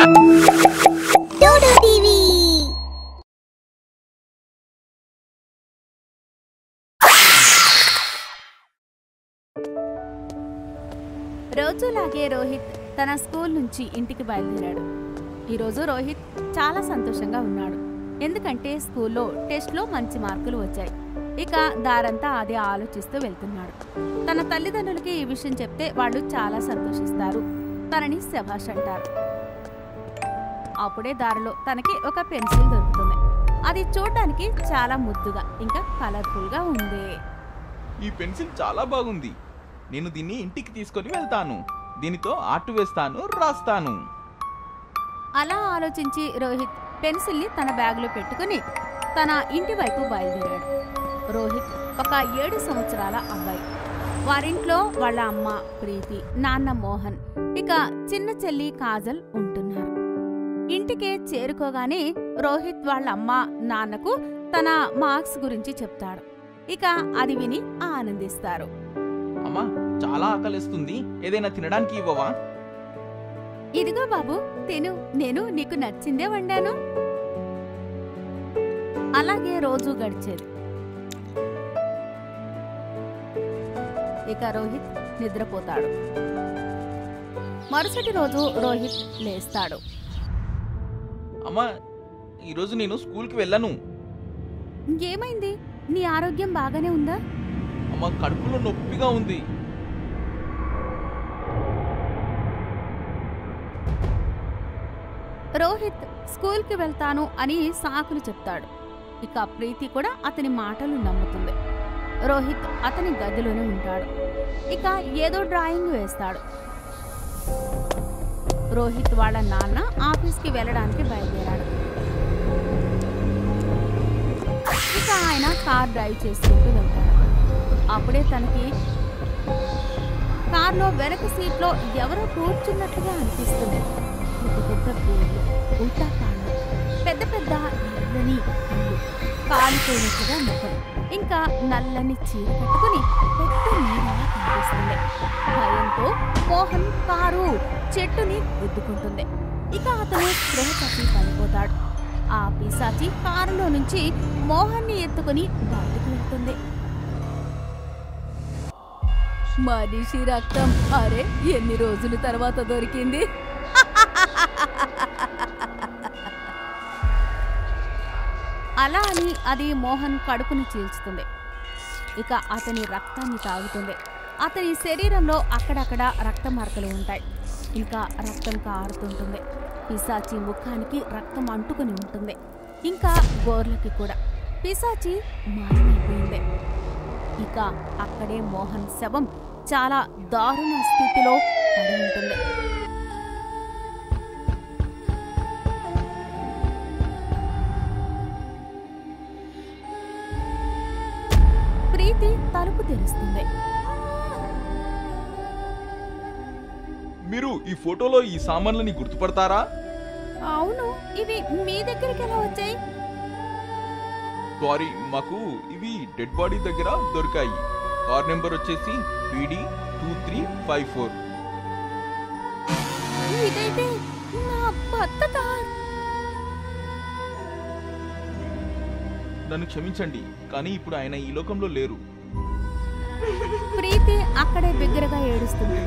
Dodo TV రోజులాగే Rohit తన school నుంచి ఇంటికి బయలుదేరాడు ఈరోజు రోహిత్ చాలా సంతోషంగా ఉన్నాడు ఎందుకంటే స్కూల్లో టెస్ట్లో మంచి మార్కులు వచ్చాయి ఇక దారంతా అదే ఆలోచిస్తూ వెళ్తున్నాడు తన తల్లిదండ్రులకి ఈ విషయం చెప్తే వాళ్ళు చాలా సంతోషిస్తారు తనని శభాష్ అంటారు అప్పుడే దారిలో తనకి ఒక పెన్సిల్ దొరుకుతుంది అది చూడడానికి చాలా ముద్దుగా ఇంకా కలర్ఫుల్గా ఉంది ఈ పెన్సిల్ చాలా బాగుంది నేను దీన్ని ఇంటికి తీసుకొని వెళ్తాను దీనితో ఆర్ట్ వేస్తాను రాస్తాను అలా ఆలోచించి రోహిత్ పెన్సిల్ని తన బ్యాగులో పెట్టుకుని తన ఇంటి వైపు బయలుదేరాడు రోహిత్ ఒక ఏడు సంవత్సరాల అబ్బాయి వారింట్లో వాళ్ళ అమ్మ ప్రీతి నాన్న మోహన్ ఇక చిన్న చెల్లి కాజల్ ఉంటున్నారు ఇంటికే చేరుకోగానే రోహిత్ వాళ్ళ అమ్మ నాన్నకు తన మార్క్స్ గురించి చెప్తాడు ఇక అది విని ఆనందిస్తారు అమ్మా చాలా ఆకలిస్తుంది ఏదైనా తినడానికి ఇవ్వవా ఇదిగో బాబు తిను నేను నీకు నచ్చిందే వండాను అలాగే రోజు గడిచేది ఇక రోహిత్ నిద్రపోతాడు మరుసటి రోజు రోహిత్ లేస్తాడు అమ్మా ఈరోజు నేను స్కూల్కి వెళ్ళను ఏమైంది నీ ఆరోగ్యం బాగానే ఉందా అమ్మ కడుపులో నొప్పిగా ఉంది రోహిత్ స్కూల్కి వెళ్తాను అని సాకులు చెప్తాడు ఇక ప్రీతి కూడా అతని మాటలు నమ్ముతుంది రోహిత్ అతని గదిలోనే ఉంటాడు ఇక ఏదో డ్రాయింగ్ వేస్తాడు రోహిత్ వాళ్ళ నాన్న ఆఫీస్కి వెళ్ళడానికి బయలుదేరాడు ఇక ఆయన కార్ డ్రైవ్ చేసుకుంటూ వెళ్తాడు అప్పుడే తనకి కార్లో వెనక సీట్లో ఎవరో కూర్చున్నట్లుగా అనిపిస్తుంది పెద్ద పెద్ద పేర్లు ఉల్టా కాళ్ళు పెద్ద పెద్ద ఎర్రని కళ్ళు కాలిపోయినట్టుగా ముఖం ఇంకా నల్లని చీర కట్టుకుని పెద్ద నీడలా కనిపిస్తుంది భయంతో మోహన్ కారు చెట్టుని గుద్దుకుంటుంది ఇక అతను స్పృహ తప్పి పడిపోతాడు ఆ పిశాచి కారులో నుంచి మోహన్ని ఎత్తుకుని బయటకు వెళ్తుంది మనిషి రక్తం అరే ఎన్ని రోజుల తర్వాత దొరికింది అలా అని అది మోహన్ కడుపుని చీల్చుతుంది ఇక అతని రక్తాన్ని తాగుతుంది అతని శరీరంలో అక్కడక్కడ రక్త మార్కలు ఉంటాయి ఇంకా రక్తం కారుతుంటుంది పిశాచి ముఖానికి రక్తం అంటుకుని ఉంటుంది ఇంకా గోర్లకి కూడా పిశాచి మాయమైపోయింది ఇక అక్కడే మోహన్ శవం చాలా దారుణ స్థితిలో పడి ఉంటుంది ప్రీతి తలుపు తెరుస్తుంది మీరు ఈ ఫోటోలో ఈ సామాన్లని గుర్తుపడతారా అవును ఇవి మీ దగ్గరికి ఎలా వచ్చాయి సారీ మాకు ఇవి డెడ్ బాడీ దగ్గర దొరికాయి కార్ నెంబర్ వచ్చేసి PD two three five four ఇదైతే నా భర్త కార్ నన్ను క్షమించండి కానీ ఇప్పుడు ఆయన ఈ లోకంలో లేరు ప్రీతి అక్కడే బిగ్గరగా ఏడుస్తుంది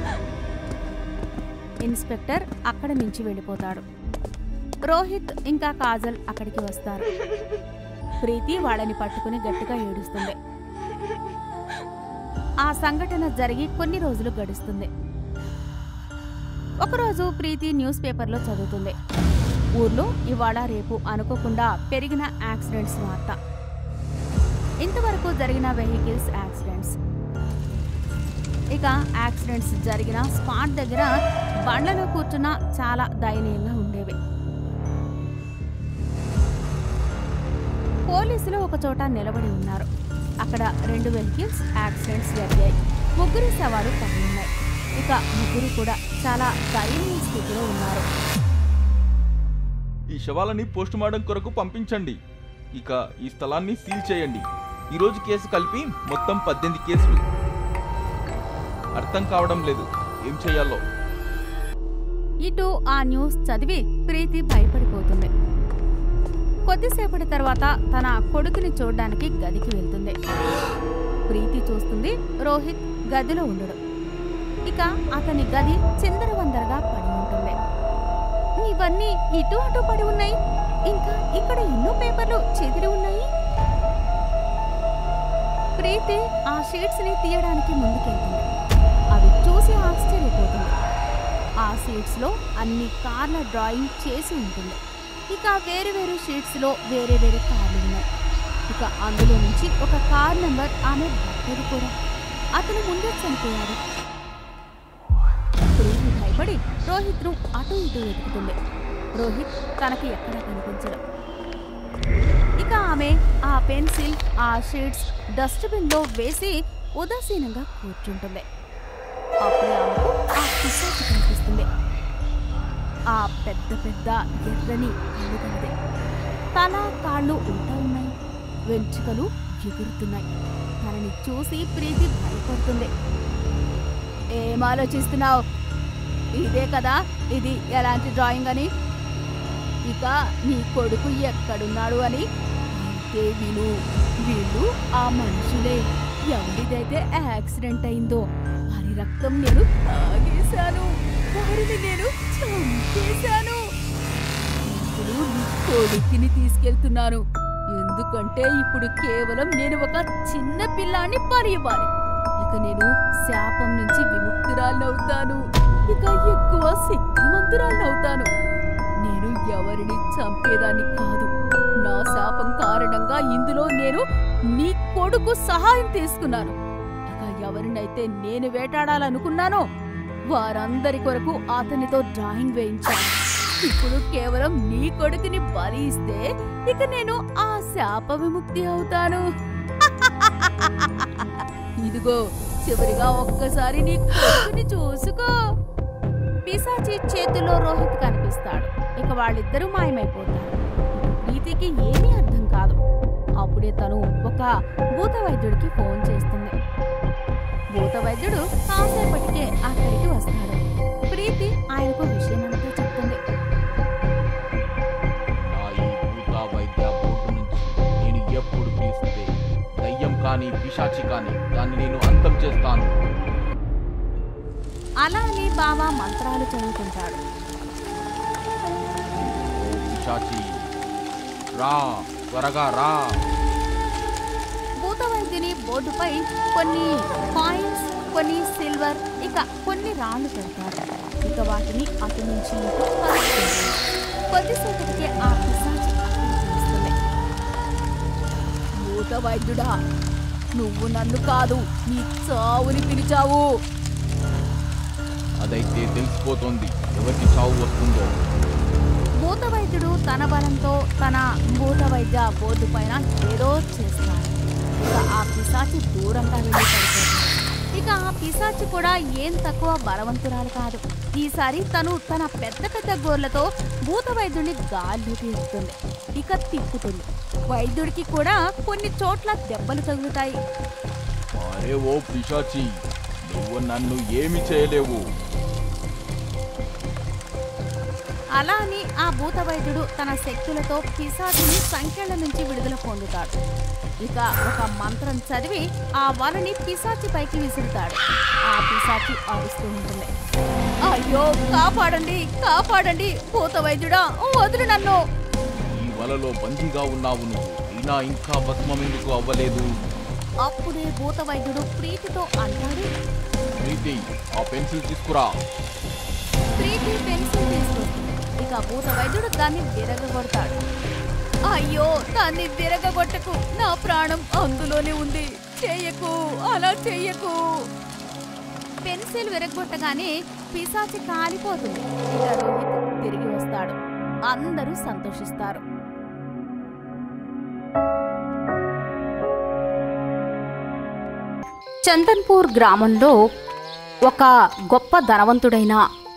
ఇన్స్పెక్టర్ అక్కడ నుంచి వెళ్ళిపోతాడు రోహిత్ ఇంకా కాజల్ అక్కడికి వస్తారు ప్రీతి వాళ్ళని పట్టుకుని గట్టిగా ఏడుస్తుంది ఆ సంఘటన జరిగి కొన్ని రోజులు గడుస్తుంది ఒకరోజు ప్రీతి న్యూస్ పేపర్లో చదువుతుంది ఊర్లో ఇవాళ రేపు అనుకోకుండా పెరిగిన యాక్సిడెంట్స్ వార్త ఇంతవరకు జరిగిన వెహికల్స్ యాక్సిడెంట్స్ ఇక యాక్సిడెంట్స్ జరిగిన స్పాట్ దగ్గర బండ్లలో కూర్చున్న చాలా దయనీయంగా ఉండేవి పోలీసులు ఒక చోట నిలబడి ఉన్నారు అక్కడ రెండు వెహికల్స్ యాక్సిడెంట్స్ జరిగాయి ముగ్గురు శవాలు పడి ఉన్నాయి ఇక ముగ్గురు కూడా చాలా దయనీయ స్థితిలో ఉన్నారు ఈ శవాలని పోస్ట్ మార్టం కొరకు పంపించండి ఇక ఈ స్థలాన్ని సీల్ చేయండి ఈరోజు కేసు కలిపి మొత్తం పద్దెనిమిది కేసులు అర్థం కావడం లేదు ఏం చేయాలో ఇటు ఆ న్యూస్ చదివి ప్రీతి భయపడిపోతుంది కొద్దిసేపటి తర్వాత తన కొడుకుని చూడడానికి గదికి వెళ్తుంది ప్రీతి చూస్తుంది రోహిత్ గదిలో ఉండడు ఇక అతని గది చిందరవందరగా పడి ఉంటుంది ఇవన్నీ ఇటు అటు పడి ఉన్నాయి ఇంకా ఇక్కడ ఎన్నో పేపర్లు చెదిరి ఉన్నాయి ప్రీతి ఆ షీట్స్ ని తీయడానికి ముందుకెళ్తుంది అవి చూసి ఆశ్చర్యపోతుంది ఆ షీట్స్ లో అన్ని కార్ల డ్రాయింగ్ చేసి ఉంటుంది ఇక వేరు వేరు షీట్స్ లో వేరే వేరే కార్లు ఉన్నాయి ఇక అందులో నుంచి ఒక కార్ నెంబర్ ఆమె భర్తది కూడా అతను ముందే చనిపోయాడు ప్రీతి భయపడి రోహిత్ ను అటు ఇటు వెతుకుతుంది రోహిత్ తనకి ఎక్కడా కనిపించడం ఇక ఆమె ఆ పెన్సిల్ ఆ షీట్స్ డస్ట్బిన్ లో వేసి ఉదాసీనంగా కూర్చుంటుంది అప్పుడే ఆమెకు ఆ పిశాచి కనిపిస్తుంది ఆ పెద్ద పెద్ద ఎర్రని కళ్ళు కలది తల కాళ్ళు ఉంటా ఉన్నాయి వెంట్రుకలు ఎగురుతున్నాయి తనని చూసి ప్రీతి భయపడుతుంది ఏం ఆలోచిస్తున్నావు ఇదే కదా ఇది ఎలాంటి డ్రాయింగ్ అని ఇక నీ కొడుకు ఎక్కడున్నాడు అని అయితే విను వీళ్ళు ఆ మనుషులే ఎవరిదైతే యాక్సిడెంట్ అయిందో వారి రక్తం నేను తాగేశాను వారిని నేను చంపేశాను ఇప్పుడు నీ కొడుకుని తీసుకెళ్తున్నాను ఎందుకంటే ఇప్పుడు కేవలం నేను ఒక చిన్న పిల్లాన్ని పని ఇవ్వాలి ఇక నేను శాపం నుంచి విముక్తురాలవుతాను ఇక ఎక్కువ శక్తివంతురాలవుతాను నేను ఎవరిని చంపేదాన్ని కాదు నా శాపం కారణంగా ఇందులో నేను నీ కొడుకు సహాయం తీసుకున్నాను ఇక ఎవరినైతే నేను వేటాడాలనుకున్నానో వారందరి కొరకు అతనితో డ్రాయింగ్ వేయించాను ఇప్పుడు కేవలం నీ కొడుకుని బలి ఇస్తే ఇక నేను ఆ శాప విముక్తి అవుతాను ఇదిగో చివరిగా ఒక్కసారి నీ కొడుకుని చూసుకో పిశాచి చేతిలో రోహిత్ కనిపిస్తాడు ఇక వాళ్ళిద్దరూ మాయమైపోతారు ప్రీతికి ఏమీ అర్థం కాదు అప్పుడే తను ఒక భూత వైద్యుడికి ఫోన్ చేస్తుంది భూత వైద్యుడు కాసేపటికే అక్కడికి వస్తాడు ప్రీతి ఆయనకు విషయమంతా చెప్తుంది నా ఈ భూత వైద్య బోర్డు నుంచి నేను ఎప్పుడు పిలిస్తే దయ్యం కానీ పిశాచి కానీ దాన్ని నేను అంతం చేస్తాను అలా అని బావ మంత్రాలు చదువుకుంటాడు ఓ పిశాచి రా త్వరగా రా భూత వైద్యుని బోర్డుపై కొన్ని కాయిన్స్ కొన్ని సిల్వర్ ఇక కొన్ని రాళ్ళు పెడతారు ఇక వాటిని అటు నుంచి ఇటు కలుపుతుంది కొద్దిసేపటికి ఆ పిశాచి అక్కడికి వస్తుంది భూత వైద్యుడా నువ్వు నన్ను కాదు నీ చావుని పిలిచావు అదైతే తెలిసిపోతోంది ఎవరికి చావు వస్తుందో భూత వైద్యుడు తన బలంతో తన భూత వైద్య బోర్డు పైన ఏదో చేస్తాడు ఇక ఆ పిశాచి దూరంగా వెళ్ళి పడిపోతుంది ఇక ఆ పిశాచి కూడా ఏం తక్కువ బలవంతురాలు కాదు ఈసారి తను తన పెద్ద పెద్ద గోర్లతో భూత వైద్యుడిని గాలి తీస్తుంది ఇక తిప్పుతుంది వైద్యుడికి కూడా కొన్ని చోట్ల దెబ్బలు తగులుతాయి అరే ఓ పిశాచి నువ్వు నన్ను ఏమి చేయలేవు అలా అని ఆ భూత వైద్యుడు తన శక్తులతో పిశాచిని సంఖ్యల నుంచి విడుదల పొందుతాడు ఇక ఒక మంత్రం చదివి ఆ వలని పిశాచి పైకి విసురుతాడు ఆ పిశాచి అరుస్తూ ఉంటుంది అయ్యో కాపాడండి కాపాడండి భూత వైద్యుడా వదులు నన్ను ఈ వలలో బందీగా ఉన్నావు నువ్వు అయినా ఇంకా భస్మం ఎందుకు అవ్వలేదు అప్పుడే భూత వైద్యుడు ప్రీతితో అంటాడు ప్రీతి ఆ పెన్సిల్ తీసుకురా ప్రీతి పెన్సిల్ తీసుకొస్తుంది ఇక భూత వైద్యుడు దాన్ని విరగగొడతాడు అయ్యో దాన్ని విరగగొట్టకు నా ప్రాణం అందులోనే ఉంది చెయ్యకు అలా చెయ్యకు పెన్సిల్ విరగొట్టగానే పిశాచి కాలిపోతుంది ఇక రోహిత్ తిరిగి వస్తాడు అందరూ సంతోషిస్తారు చందన్పూర్ గ్రామంలో ఒక గొప్ప ధనవంతుడైన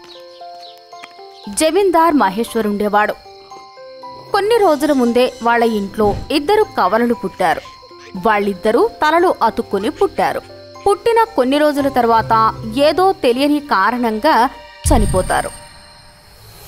జమీందార్ మహేశ్వర్ ఉండేవాడు కొన్ని రోజుల ముందే వాళ్ళ ఇంట్లో ఇద్దరు కవలలు పుట్టారు వాళ్ళిద్దరూ తలలు అతుక్కుని పుట్టారు పుట్టిన కొన్ని రోజుల తర్వాత ఏదో తెలియని కారణంగా చనిపోతారు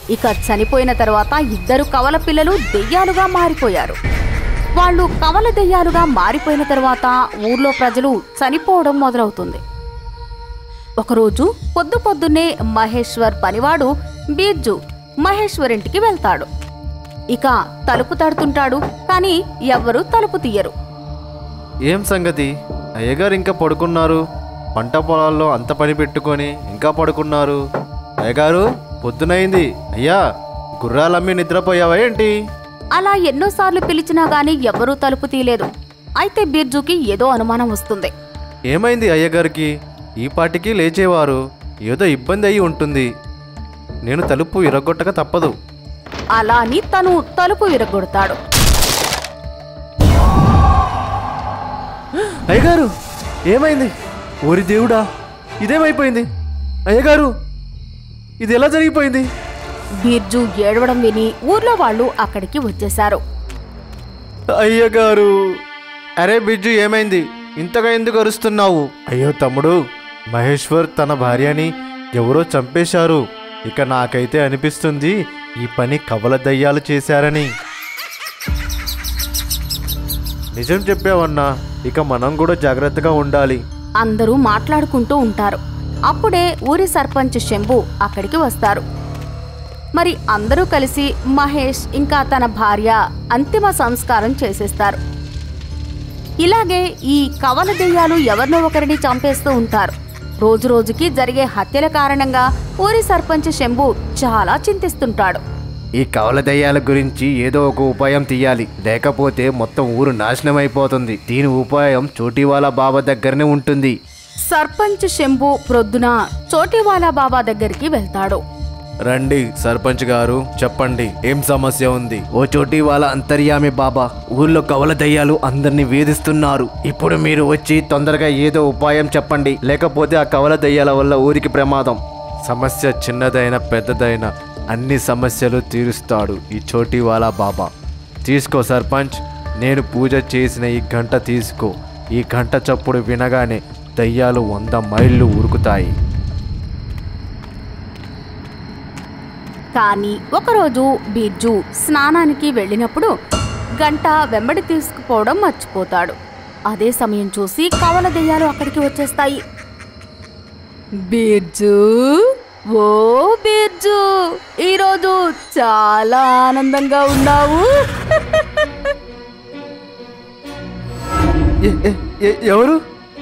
ఇక చనిపోయిన తర్వాత ఇద్దరు కవల పిల్లలు దెయ్యాలుగా మారిపోయారు వాళ్ళు కవల దెయ్యాలుగా మారిపోయిన తర్వాత ఊర్లో ప్రజలు చనిపోవడం మొదలవుతుంది ఒకరోజు పొద్దు పొద్దున్నే మహేశ్వర్ పనివాడు బీర్జు మహేశ్వర్ ఇంటికి వెళ్తాడు ఇక తలుపు తడుతుంటాడు కానీ ఎవ్వరూ తలుపు తీయరు ఏం సంగతి అయ్యగారు ఇంకా పడుకున్నారు పంట పొలాల్లో అంత పని పెట్టుకొని ఇంకా పడుకున్నారు అయ్యగారు పొద్దునైంది అయ్యా గుర్రాలమ్మి నిద్రపోయావా ఏంటి అలా ఎన్నోసార్లు పిలిచినా గానీ ఎవ్వరూ తలుపు తీయలేదు అయితే బిర్జుకి ఏదో అనుమానం వస్తుంది ఏమైంది అయ్యగారికి ఈ పాటికి లేచేవారు ఏదో ఇబ్బంది అయి ఉంటుంది నేను తలుపు ఇరగొట్టక తప్పదు అలా అని తను తలుపు విరగొడతాడు అయ్యగారు ఏమైంది ఓరి దేవుడా ఇదేమైపోయింది అయ్యగారు ఇది ఎలా జరిగిపోయింది బిర్జు ఏడవడం విని ఊర్లో వాళ్ళు అక్కడికి వచ్చేశారు అయ్యగారు అరే బిజ్జు ఏమైంది ఇంతగా ఎందుకు అరుస్తున్నావు అయ్యో తమ్ముడు మహేశ్వర్ తన భార్యని ఎవరో చంపేశారు ఇక నాకైతే అనిపిస్తుంది ఈ పని కవల దయ్యాలు చేశారని నిజం చెప్పావన్నా ఇక మనం కూడా జాగ్రత్తగా ఉండాలి అందరూ మాట్లాడుకుంటూ ఉంటారు అప్పుడే ఊరి సర్పంచ్ శంభు అక్కడికి వస్తారు మరి అందరూ కలిసి మహేష్ ఇంకా తన భార్య అంతిమ సంస్కారం చేసేస్తారు ఇలాగే ఈ కవల దెయ్యాలు ఎవరినో ఒకరిని చంపేస్తూ ఉంటారు రోజు రోజుకి జరిగే హత్యల కారణంగా ఊరి సర్పంచ్ శంభు చాలా చింతిస్తుంటాడు ఈ కవల దయ్యాల గురించి ఏదో ఒక ఉపాయం తీయాలి లేకపోతే మొత్తం ఊరు నాశనం అయిపోతుంది దీని ఉపాయం చోటీవాలా బాబా దగ్గరనే ఉంటుంది సర్పంచ్ శంభు ప్రొద్దున చోటివాలా బాబా దగ్గరికి వెళ్తాడు రండి సర్పంచ్ గారు చెప్పండి ఏం సమస్య ఉంది ఓ చోటి వాళ్ళ అంతర్యామి బాబా ఊర్లో కవల దయ్యాలు అందరినీ వేధిస్తున్నారు ఇప్పుడు మీరు వచ్చి తొందరగా ఏదో ఉపాయం చెప్పండి లేకపోతే ఆ కవల దయ్యాల వల్ల ఊరికి ప్రమాదం సమస్య చిన్నదైన పెద్దదైన అన్ని సమస్యలు తీరుస్తాడు ఈ చోటి వాళ్ళ బాబా తీసుకో సర్పంచ్ నేను పూజ చేసిన ఈ గంట తీసుకో ఈ గంట చప్పుడు వినగానే దయ్యాలు వంద మైళ్ళు ఉరుకుతాయి కానీ ఒకరోజు బిర్జు స్నానానికి వెళ్ళినప్పుడు గంట వెంబడి తీసుకుపోవడం మర్చిపోతాడు అదే సమయం చూసి కవల దెయ్యాలు అక్కడికి వచ్చేస్తాయి బిర్జు ఓ బిర్జు ఈరోజు చాలా ఆనందంగా ఉన్నావు ఎ- ఎ- ఎ- ఎవరు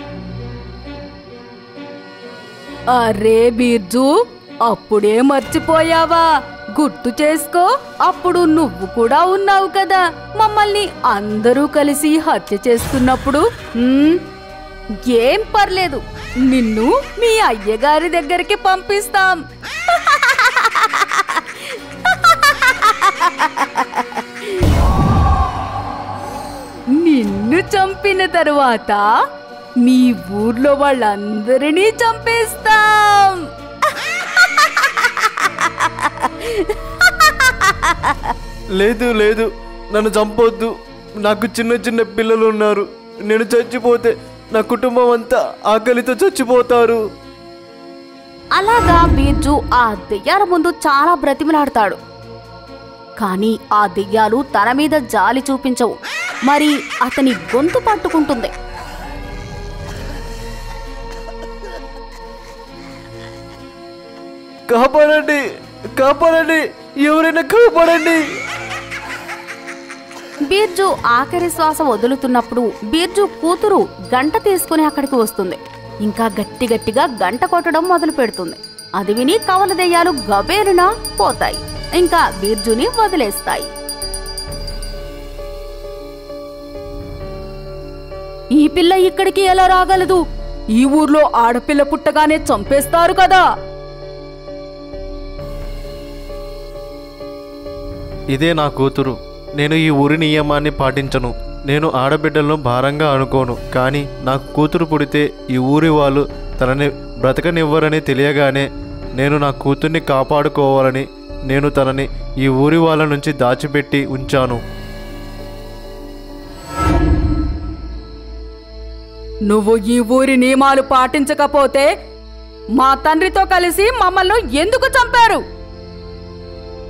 అరే బీర్జు అప్పుడే మర్చిపోయావా గుర్తు చేసుకో అప్పుడు నువ్వు కూడా ఉన్నావు కదా మమ్మల్ని అందరూ కలిసి హత్య చేస్తున్నప్పుడు హ్మ్, ఏం పర్లేదు నిన్ను మీ అయ్యగారి దగ్గరికి పంపిస్తాం నిన్ను చంపిన తరువాత మీ ఊర్లో వాళ్ళందరినీ చంపేస్తాం లేదు లేదు నన్ను చంపొద్దు నాకు చిన్న చిన్న పిల్లలు ఉన్నారు నేను చచ్చిపోతే నా కుటుంబం అంతా ఆకలితో చచ్చిపోతారు అలాగా బీర్జు ఆ దెయ్యాల ముందు చాలా బ్రతిమలాడతాడు కానీ ఆ దెయ్యాలు తన మీద జాలి చూపించవు మరి అతని గొంతు పట్టుకుంటుంది కాపాడండి కాపాడండి ఎవరైనా కాపాడండి బీర్జు ఆఖరి శ్వాస వదులుతున్నప్పుడు బీర్జు కూతురు గంట తీసుకుని అక్కడికి వస్తుంది ఇంకా గట్టి గట్టిగా గంట కొట్టడం మొదలు పెడుతుంది అది విని కవల దెయ్యాలు గబేరున పోతాయి ఇంకా బీర్జుని వదిలేస్తాయి ఈ పిల్ల ఇక్కడికి ఎలా రాగలదు ఈ ఊర్లో ఆడపిల్ల పుట్టగానే చంపేస్తారు కదా ఇదే నా కూతురు నేను ఈ ఊరి నియమాన్ని పాటించను నేను ఆడబిడ్డలను భారంగా అనుకోను కానీ నాకు కూతురు పుడితే ఈ ఊరి వాళ్ళు తనని బ్రతకనివ్వరని తెలియగానే నేను నా కూతుర్ని కాపాడుకోవాలని నేను తనని ఈ ఊరి వాళ్ళ నుంచి దాచిపెట్టి ఉంచాను నువ్వు ఈ ఊరి నియమాలు పాటించకపోతే మా తండ్రితో కలిసి మమ్మల్ని ఎందుకు చంపారు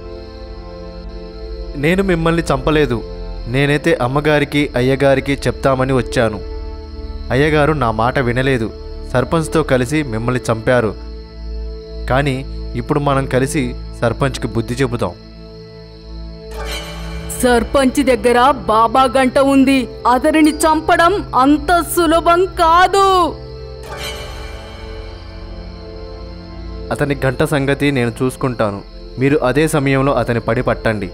నేను మిమ్మల్ని చంపలేదు నేనైతే అమ్మగారికి అయ్యగారికి చెప్తామని వచ్చాను అయ్యగారు నా మాట వినలేదు సర్పంచ్తో కలిసి మిమ్మల్ని చంపారు కానీ ఇప్పుడు మనం కలిసి సర్పంచ్కి బుద్ధి చెబుతాం సర్పంచ్ దగ్గర బాబా గంట ఉంది అతనిని చంపడం అంత సులభం కాదు అతని గంట సంగతి నేను చూసుకుంటాను మీరు అదే సమయంలో అతని పడి పట్టండి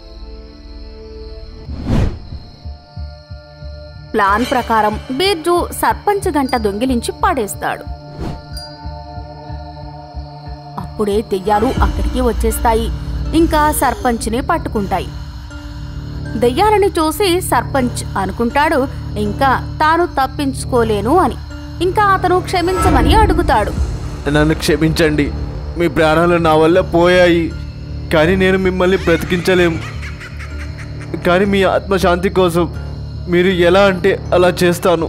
ప్లాన్ ప్రకారం బీర్జు సర్పంచ్ గంట దొంగిలించి పడేస్తాడు అప్పుడే దెయ్యాలు అక్కడికి వచ్చేస్తాయి ఇంకా సర్పంచ్ని పట్టుకుంటాయి దెయ్యాలని చూసి సర్పంచ్ అనుకుంటాడు ఇంకా తాను తప్పించుకోలేను అని ఇంకా అతను క్షమించమని అడుగుతాడు నన్ను క్షమించండి మీ ప్రాణాలు నా వల్ల పోయాయి కానీ నేను మిమ్మల్ని బ్రతికించలేం కానీ మీ ఆత్మశాంతి కోసం మీరు ఎలా అంటే అలా చేస్తాను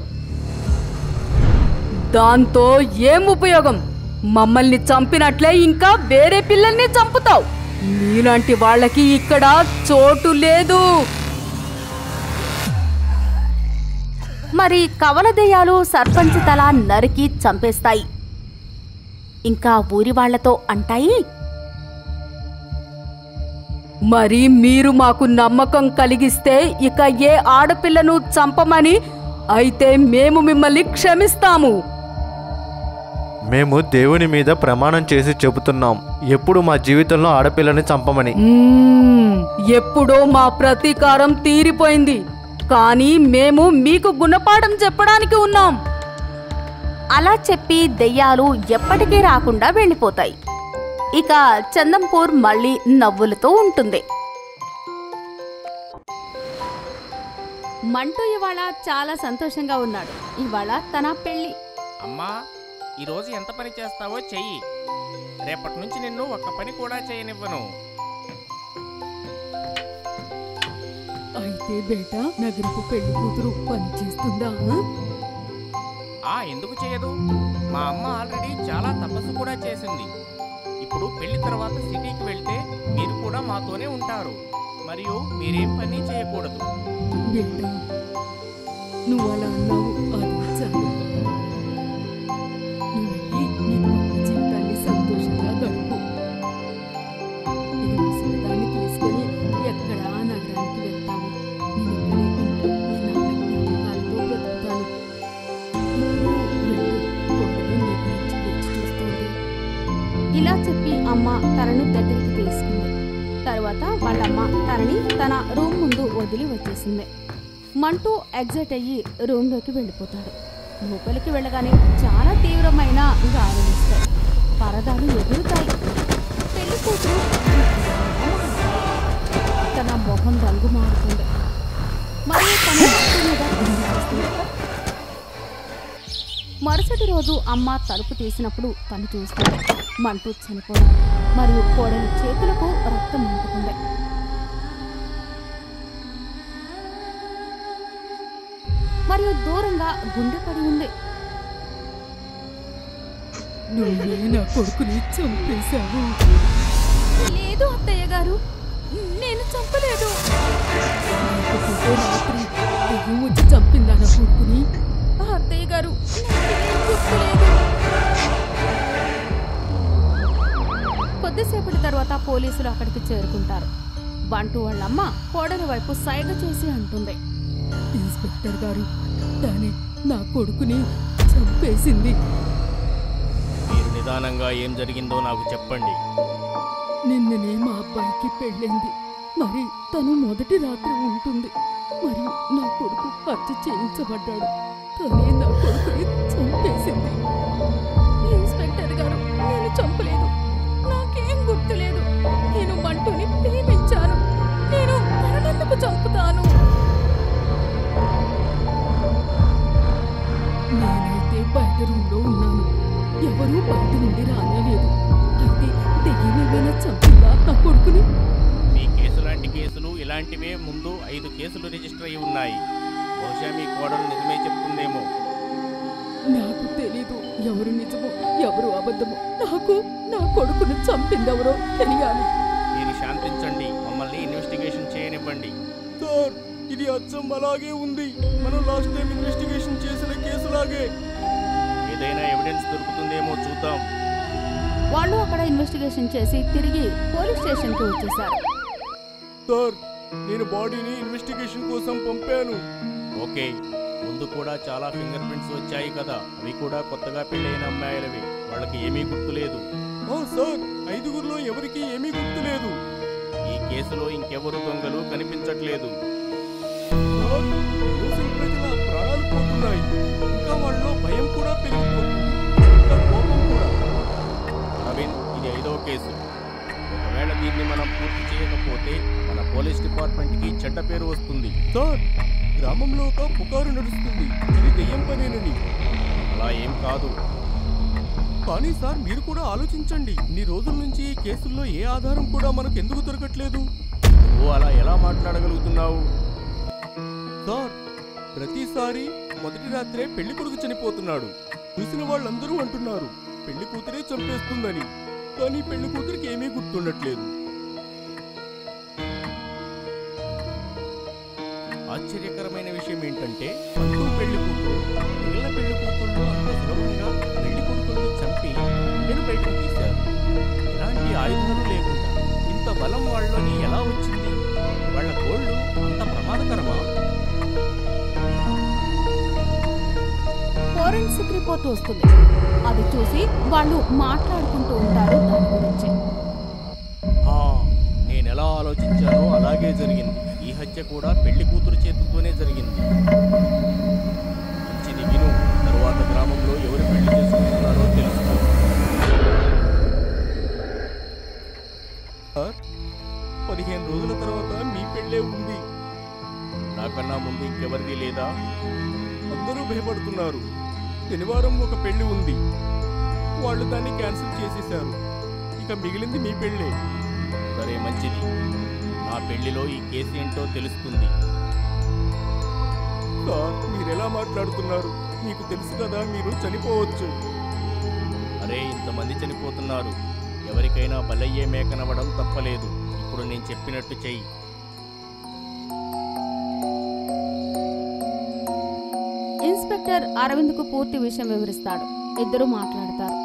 దాంతో ఏం ఉపయోగం మమ్మల్ని చంపినట్లే ఇంకా వేరే పిల్లల్ని చంపుతావు నీలాంటి వాళ్ళకి ఇక్కడ చోటు లేదు మరి కవల దెయ్యాలు సర్పంచ్ తల నరికి చంపేస్తాయి ఇంకా ఊరి వాళ్లతో అంటాయి మరి మీరు మాకు నమ్మకం కలిగిస్తే ఇక ఏ ఆడపిల్లను చంపమని అయితే మేము మిమ్మల్ని క్షమిస్తాము మేము దేవుని మీద ప్రమాణం చేసి చెబుతున్నాం ఎప్పుడు మా జీవితంలో ఆడపిల్లని చంపమని మ్మ్, ఎప్పుడో మా ప్రతీకారం తీరిపోయింది కానీ మేము మీకు గుణపాఠం చెప్పడానికి ఉన్నాం అలా చెప్పి దెయ్యాలు ఎప్పటికీ రాకుండా వెళ్ళిపోతాయి ఇక చందంపూర్ మళ్ళీ నవ్వులతో ఉంటుంది మంటూ ఇవాళ చాలా సంతోషంగా ఉన్నాడు ఇవాళ తన పెళ్లి అమ్మా ఈరోజు ఎంత పని చేస్తావో చెయ్యి రేపటి నుంచి నిన్ను ఒక్క పని కూడా చేయనివ్వను అయితే బేట నగరపు పెళ్లి కూతురు పని చేస్తుందా ఆ ఎందుకు చేయదు మా అమ్మ ఆల్రెడీ చాలా తపస్సు కూడా చేసింది ఇప్పుడు పెళ్లి తర్వాత సిటీకి వెళ్తే మీరు కూడా మాతోనే ఉంటారు మరియు మీరేం పని చేయకూడదు బేట నువ్వు అలా అన్నావు అది చాలు నువ్వు వెళ్ళి నీ కొత్త జీవితాన్ని సంతోషంగా గడుపు ఈ ముసలిదాన్ని తీసుకొని ఎక్కడా నగరానికి వెళ్తావు నేను ఇక్కడే ఉంటూ మీ నాన్న జ్ఞాపకాలతో బ్రతుకుతాను ఇప్పుడు వెళ్ళు కోడలు నీ గురించి వేచి చూస్తుంది ఇలా చెప్పి అమ్మ తనను దగ్గరికి తీసుకుంది తర్వాత వాళ్ళమ్మ తనని తన రూమ్ ముందు వదిలి వచ్చేసింది మంటూ ఎగ్జైట్ అయ్యి రూమ్లోకి వెళ్ళిపోతాడు లోపలికి వెళ్ళగానే చాలా తీవ్రమైన గాలి వస్తాయి పరదాలు ఎగురుతాయి పెళ్లి కూతురు తన మొహం రంగు మారుతుంది మరియు తన భర్త మీద కనిపిస్తుంది. మరుసటి రోజు అమ్మ తలుపు తీసినప్పుడు తను చూస్తుంది మంటూ చనిపోవడం మరియు కోడలి చేతులకు రక్తం అంటుకుంది మరియు దూరంగా గుండె పడి ఉంది నువ్వే నా కొడుకుని చంపేశావు లేదు అత్తయ్య గారు నేను చంపలేదు లేకపోతే రాత్రి దెయ్యం వచ్చి చంపిందా నా కొడుకుని ఆ అత్తయ్య గారు నాకేం గుర్తులేదు కొద్దిసేపటి తర్వాత పోలీసులు అక్కడికి చేరుకుంటారు బంటు వాళ్ళమ్మ కోడలి వైపు సైగ చేసి అంటుంది ఇన్స్పెక్టర్ గారు దాని నా కొడుకుని చంపేసింది మీరు నిదానంగా ఏం జరిగిందో నాకు చెప్పండి నిన్ననే మా అబ్బాయికి పెళ్ళింది మరి తను మొదటి రాత్రి ఉంటుంది మరియు నా కొడుకు హత్య చేయించబడ్డాడు తనే నా కొడుకుని చంపేసింది ఇన్స్పెక్టర్ గారు నేను చంపలేదు నాకేం గుర్తులేదు నేను మంటూని ప్రేమించాను నేను తననెందుకు చంపుతాను నేనైతే బయట రూమ్లో ఉన్నాను ఎవరూ బయట నుండి రానేలేదు అయితే దెయ్యం ఏమైనా చంపిందా నా కొడుకుని మీ కేసు లాంటి కేసులు ఇలాంటివే ముందు ఐదు కేసులు రిజిస్టర్ అయి ఉన్నాయి బహుశా మీ కోడలు నిజమే చెప్తుందేమో నాకు తెలీదు ఎవరు నిజమో ఎవరు అబద్ధమో నాకు నా కొడుకును చంపిందెవరో తెలియాలి మీరు శాంతించండి మమ్మల్ని మమ్మల్ని ఇన్వెస్టిగేషన్ చేయనివ్వండి సార్ ఇది అచ్చం అలాగే ఉంది మనం లాస్ట్ టైం ఇన్వెస్టిగేషన్ చేసిన కేసులాగే ఏదైనా ఎవిడెన్స్ దొరుకుతుందేమో చూద్దాం వాళ్ళు అక్కడ ఇన్వెస్టిగేషన్ చేసి తిరిగి పోలీస్ స్టేషన్కి వచ్చేసారు సార్ నేను బాడీని ఇన్వెస్టిగేషన్ కోసం పంపాను ఓకే ముందు కూడా చాలా ఫింగర్ ప్రింట్స్ వచ్చాయి కదా అవి కూడా కొత్తగా పెళ్ళైన అమ్మాయిలవి వాళ్ళకి ఏమీ గుర్తులేదు ఆ, సార్ ఐదుగురిలో ఎవరికీ ఏమీ గుర్తులేదు ఈ కేసులో ఇంకెవరు దొంగలు కనిపించట్లేదు సార్, దేశం ప్రజల ప్రాణాలు పోతున్నాయి ఇంకా వాళ్ళలో భయం కూడా పెరిగిపోతుంది ఇంకా కోపం కూడా అరవింద్ ఇది ఐదో కేసు ఒకవేళ దీన్ని మనం పూర్తి చేయకపోతే మన పోలీస్ డిపార్ట్మెంట్కి చెడ్డ పేరు వస్తుంది సార్ గ్రామంలో ఒక పుకారు నడుస్తుంది ఇది దెయ్యం పనేనని అలా ఏం కాదు కానీ సార్ మీరు కూడా ఆలోచించండి ఇన్ని రోజుల నుంచి ఈ కేసుల్లో ఏ ఆధారం కూడా మనకు ఎందుకు దొరకట్లేదు నువ్వు అలా ఎలా మాట్లాడగలుగుతున్నావు సార్ ప్రతిసారి మొదటి రాత్రే పెళ్లి కొడుకు చనిపోతున్నాడు చూసిన వాళ్ళందరూ అంటున్నారు పెళ్లి కూతురే చంపేస్తుందని కానీ పెళ్లి కూతురికి ఏమీ గుర్తుండట్లేదు ఆశ్చర్యకరమైన విషయం ఏంటంటే పండు పెళ్లి కూతురు మిగిలిన పెళ్లి కూతుళ్ళు అంత సులభంగా పెళ్లి కొడుకుల్ని చంపి నేను బయటకు తీశారు ఎలాంటి ఆయుధాలు లేకుండా ఇంత బలం వాళ్ళని ఎలా వచ్చింది వాళ్ళ గోళ్ళు అంత ప్రమాదకరమా ఫోరెన్సిక్ రిపోర్ట్ వస్తుంది అది చూసి వాళ్ళు మాట్లాడుకుంటూ ఉంటారు దాని గురించి ఆ, నేనెలా ఆలోచించానో అలాగే జరిగింది ఈ హత్య కూడా పెళ్లి కూతురు చేతులతోనే జరిగింది మంచిది విను తరువాత గ్రామంలో ఎవరు పెళ్లి చేసుకుంటున్నారో తెలుసుకో సార్ పదిహేను రోజుల తర్వాత మీ పెళ్ళే ఉంది నాకన్నా ముందు ఇంకెవరిది లేదా అందరూ భయపడుతున్నారు శనివారం ఒక పెళ్లి ఉంది వాళ్ళు దాన్ని క్యాన్సిల్ చేసేశారు ఇక మిగిలింది మీ పెళ్ళే సరే మంచిది నా పెళ్లిలో ఈ కేసు ఏంటో తెలుస్తుంది సార్ మీరు ఎలా మాట్లాడుతున్నారు మీకు తెలుసు కదా మీరు చనిపోవచ్చు అరే ఇంతమంది చనిపోతున్నారు ఎవరికైనా బలయ్యే మేకనవ్వడం తప్పలేదు ఇప్పుడు నేను చెప్పినట్టు చెయ్యి ఇన్స్పెక్టర్ అరవింద్కు పూర్తి విషయం వివరిస్తాడు ఇద్దరు మాట్లాడతారు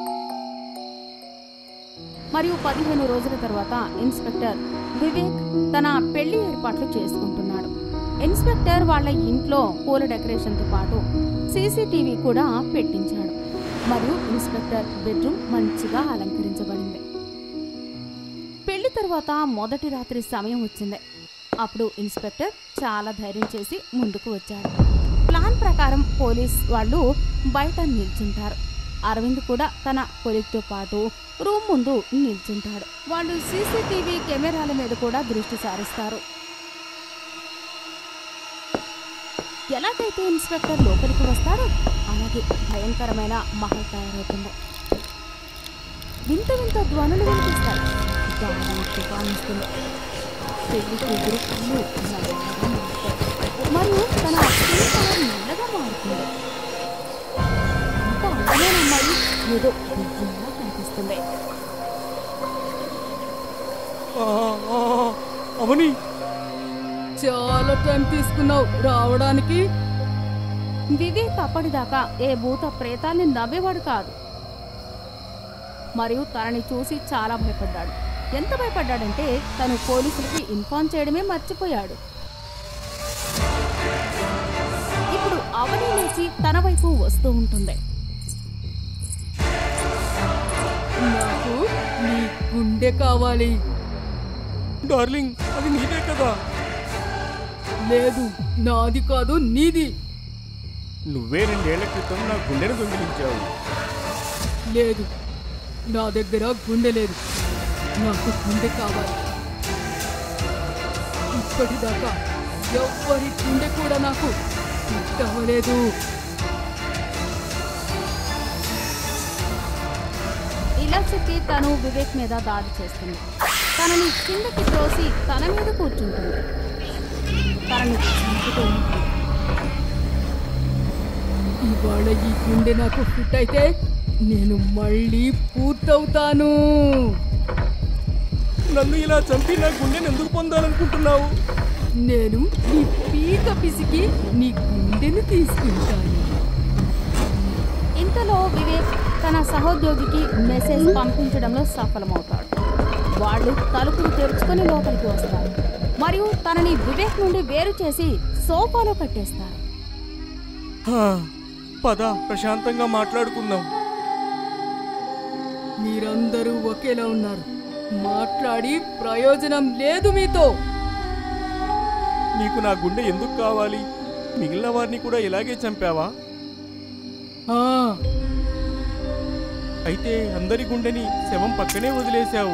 మరియు పదిహేను రోజుల తర్వాత ఇన్స్పెక్టర్ వివేక్ తన పెళ్లి ఏర్పాట్లు చేసుకుంటున్నాడు ఇన్స్పెక్టర్ వాళ్ళ ఇంట్లో పూల డెకరేషన్తో పాటు సీసీటీవీ కూడా పెట్టించాడు మరియు ఇన్స్పెక్టర్ బెడ్రూమ్ మంచిగా అలంకరించబడింది పెళ్లి తర్వాత మొదటి రాత్రి సమయం వచ్చింది అప్పుడు ఇన్స్పెక్టర్ చాలా ధైర్యం చేసి ముందుకు వచ్చాడు ప్లాన్ ప్రకారం పోలీస్ వాళ్ళు బయట నిల్చుంటారు అరవింద్ కూడా తన కొలిక్తో పాటు రూమ్ ముందు నిల్చుంటాడు వాళ్ళు సీసీటీవీ కెమెరాల మీద కూడా దృష్టి సారిస్తారు ఎలాగైతే ఇన్స్పెక్టర్ లోపలికి వస్తాడో అలాగే భయంకరమైన మహల్ తయారవుతుంది వింత వింత ధ్వనులు వినిపిస్తాయి గాలి తుఫాన్ వస్తుంది పెళ్లి కూతురు కళ్ళు నల్లగా మారుతాయి. మరియు తన స్కిన్ కలర్ నల్లగా మారుతుంది ఇంత అందమైన అమ్మాయి ఏదో దివ్యంగా కనిపిస్తుంది ఆ, ఆ, అవని చాలా టైం తీసుకున్నావు రావడానికి వివేక్ అప్పటిదాకా ఏ భూత ప్రేతాల్ని నవ్వేవాడు కాదు మరియు తనని చూసి చాలా భయపడ్డాడు ఎంత భయపడ్డాడంటే తను పోలీసులకి ఇన్ఫార్మ్ చేయడమే మర్చిపోయాడు ఇప్పుడు అవని లేచి తన వైపు వస్తూ ఉంటుంది నాకు నీ గుండె కావాలి డార్లింగ్ అది నీదే కదా లేదు నాది కాదు నీది నువ్వే రెండేళ్ల క్రితం నా గుండెను దొంగిలించావు లేదు నా దగ్గర గుండె లేదు నాకు గుండె కావాలి ఇప్పటిదాకా ఎవ్వరి గుండె కూడా నాకు అవ్వలేదు ఇలా చెప్పి తను వివేక్ మీద దాడి చేస్తుంది తనని కిందకి త్రోసి తన మీద కూర్చుంటుంది తనని చంపుతూ ఉంటుంది ఇవాళ ఈ గుండె నాకు ఫిట్ అయితే నేను మళ్ళీ పూర్తవుతాను నన్ను ఇలా చంపి నా గుండెని ఎందుకు పొందాలనుకుంటున్నావు నేను నీ పీక పిసికి నీ గుండెను తీసుకుంటాను ఇంతలో వివేక్ తన సహోద్యోగికి మెసేజ్ పంపించడంలో సఫలమవుతాడు వాళ్ళు తలుపులు తెరుచుకొని లోపలికి వస్తారు మరియు తనని వివేక్ నుండి వేరు చేసి సోఫాలో కట్టేస్తారు హా, పద ప్రశాంతంగా మాట్లాడుకుందాం మీరందరూ ఒకేలా ఉన్నారు మాట్లాడి ప్రయోజనం లేదు మీతో నీకు నా గుండె ఎందుకు కావాలి మిగిలిన వారిని కూడా ఇలాగే చంపావా ఆ, అయితే అందరి గుండెని శవం పక్కనే వదిలేశావు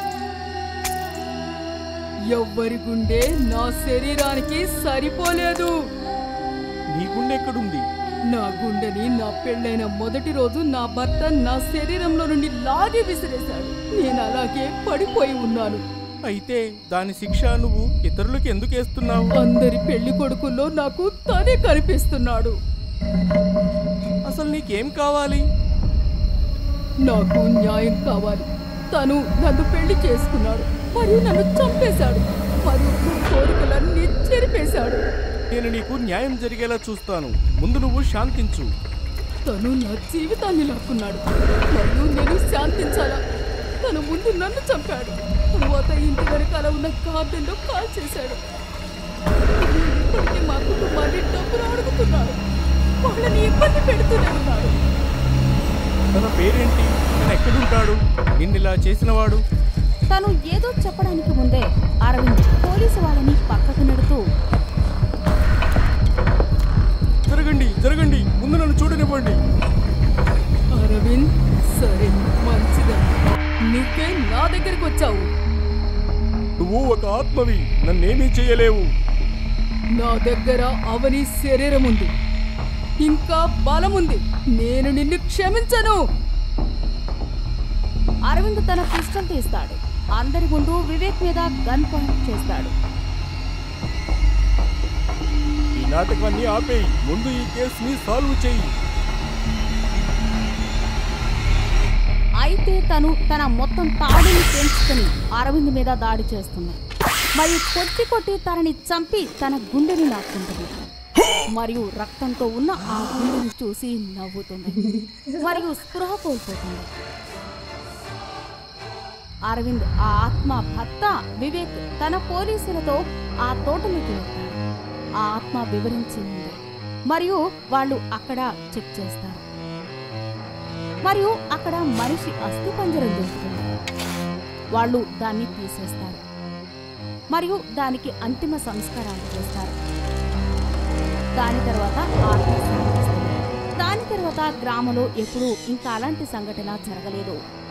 ఎవ్వరి గుండె నా శరీరానికి సరిపోలేదు నీ గుండె ఎక్కడుంది నా గుండెని నా పెళ్ళైన మొదటి రోజు నా భర్త నా శరీరంలో నుండి లాగి విసిరేశాడు నేను అలాగే పడిపోయి ఉన్నాను అయితే దాని శిక్ష నువ్వు ఇతరులకు ఎందుకు వేస్తున్నావు అందరి పెళ్లి కొడుకుల్లో నాకు తనే కనిపిస్తున్నాడు అసలు నీకేం కావాలి నాకు న్యాయం కావాలి తను నన్ను పెళ్లి చేసుకున్నాడు మరియు నన్ను చంపేశాడు మరియు నా కోరికలన్నీ చెరిపేశాడు నేను నీకు న్యాయం జరిగేలా చూస్తాను ముందు నువ్వు శాంతించు తను నా జీవితాన్ని లాక్కున్నాడు మరియు నేను శాంతించాలా తను ముందు నన్ను చంపాడు తరువాత ఇంటి వెనకాల ఉన్న గార్డెన్లో కాల్ చేశాడు ఇప్పటికీ మా కుటుంబాన్ని డబ్బులు అడుగుతున్నాడు వాళ్ళని ఇబ్బంది పెడుతూనే ఉన్నాడు తన పేరేంటి తను ఎక్కడుంటాడు నిన్నిలా చేసినవాడు తను ఏదో చెప్పడానికి ముందే అరవింద్ పోలీసు వాళ్ళని పక్కకు నెడుతూ జరగండి జరగండి ముందు నన్ను చూడనివ్వండి అరవింద్ సరే మంచిదా నువ్వే నా దగ్గరికి వచ్చావు నువ్వు ఒక ఆత్మవి నన్నేమీ చేయలేవు నా దగ్గర అవని శరీరం ఉంది ఇంకా బలం ఉంది నేను నిన్ను క్షమించను అరవింద్ తన పిస్టల్ తీస్తాడు అందరి ముందు వివేక్ మీద గన్ పాయింట్ చేస్తాడు ఈ నాటకాన్ని ఆపేయి ముందు ఈ కేసుని సాల్వ్ చెయ్యి అయితే తను తన మొత్తం తాడుని పెంచుకొని అరవింద్ మీద దాడి చేస్తుంది మరియు కొట్టి కొట్టి తనని చంపి తన గుండెని లాక్కుంటుంది మరియు రక్తంతో ఉన్న ఆ గుండెని చూసి నవ్వుతుంది మరియు స్పృహ కోల్పోతుంది అరవింద్ ఆ ఆత్మ భర్త వివేక్ తన పోలీసులతో ఆ తోటలోకి వెళ్తాడు ఆ ఆత్మ వివరించి ఉంది మరియు వాళ్ళు అక్కడ చెక్ చేస్తారు మరియు అక్కడ మనిషి అస్థిపంజరం దొరుకుతుంది వాళ్ళు దాన్ని తీసేస్తారు మరియు దానికి అంతిమ సంస్కారాలు చేస్తారు దాని తర్వాత ఆత్మ శాంతిస్తుంది. దాని తర్వాత గ్రామంలో ఎప్పుడూ ఇంకా అలాంటి సంఘటన జరగలేదు